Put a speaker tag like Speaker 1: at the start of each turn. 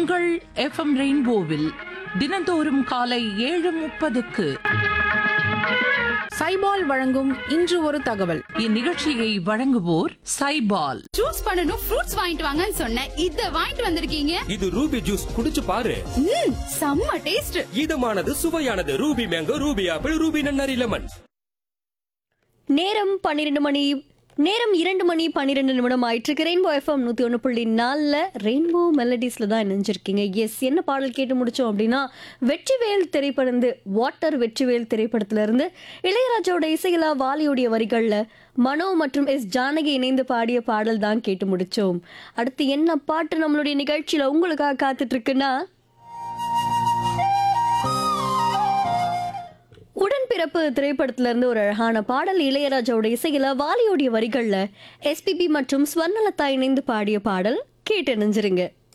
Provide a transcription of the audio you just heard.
Speaker 1: உங்கள் எஃப்எம் ரெயின்போவில் தினந்தோறும் காலை ஏழு முப்பதுக்கு
Speaker 2: சைபால் வழங்கும் இன்று ஒரு தகவல்
Speaker 1: இந்நிகழ்ச்சியை வழங்குவோர் சைபால்
Speaker 3: ஜூஸ் பண்ணனும் ஃப்ரூட்ஸ் வாங்கிட்டு வாங்கன்னு சொன்னேன் இத வாங்கிட்டு வந்திருக்கீங்க
Speaker 4: இது ரூபி ஜூஸ் குடிச்சு பாரு
Speaker 3: ம் செம்ம டேஸ்ட்
Speaker 4: இதமானது சுவையானது Ruby mango Ruby apple Ruby நன்னாரி லெமன்
Speaker 5: நேரம் பன்னிரெண்டு மணி நேரம் இரண்டு மணி பன்னிரெண்டு நிமிடம் ஆயிட்டு ரெயின்போ எஃப்எம் நூற்றி ஒன்று புள்ளி நாலில் ரெயின்போ மெலடிஸில் தான் இணைஞ்சிருக்கீங்க எஸ் என்ன பாடல் கேட்டு முடித்தோம் அப்படின்னா வெற்றிவேல் திரைப்படந்து வாட்டர் வெற்றிவேல் திரைப்படத்திலிருந்து இளையராஜாவோட இசையிலா வாலியுடைய வரிகளில் மனோ மற்றும் எஸ் ஜானகி இணைந்து பாடிய பாடல் தான் கேட்டு முடித்தோம் அடுத்து என்ன பாட்டு நம்மளுடைய நிகழ்ச்சியில் உங்களுக்காக காத்துட்டு இருக்குன்னா உடன்பிறப்பு திரைப்படத்துல இருந்து ஒரு அழகான பாடல் இளையராஜாவோட இசையில வாலியோடைய வரிகள்ல எஸ்பிபி மற்றும் ஸ்வர்ணலதா இணைந்து பாடிய பாடல் கேட்டு நினைஞ்சிருங்க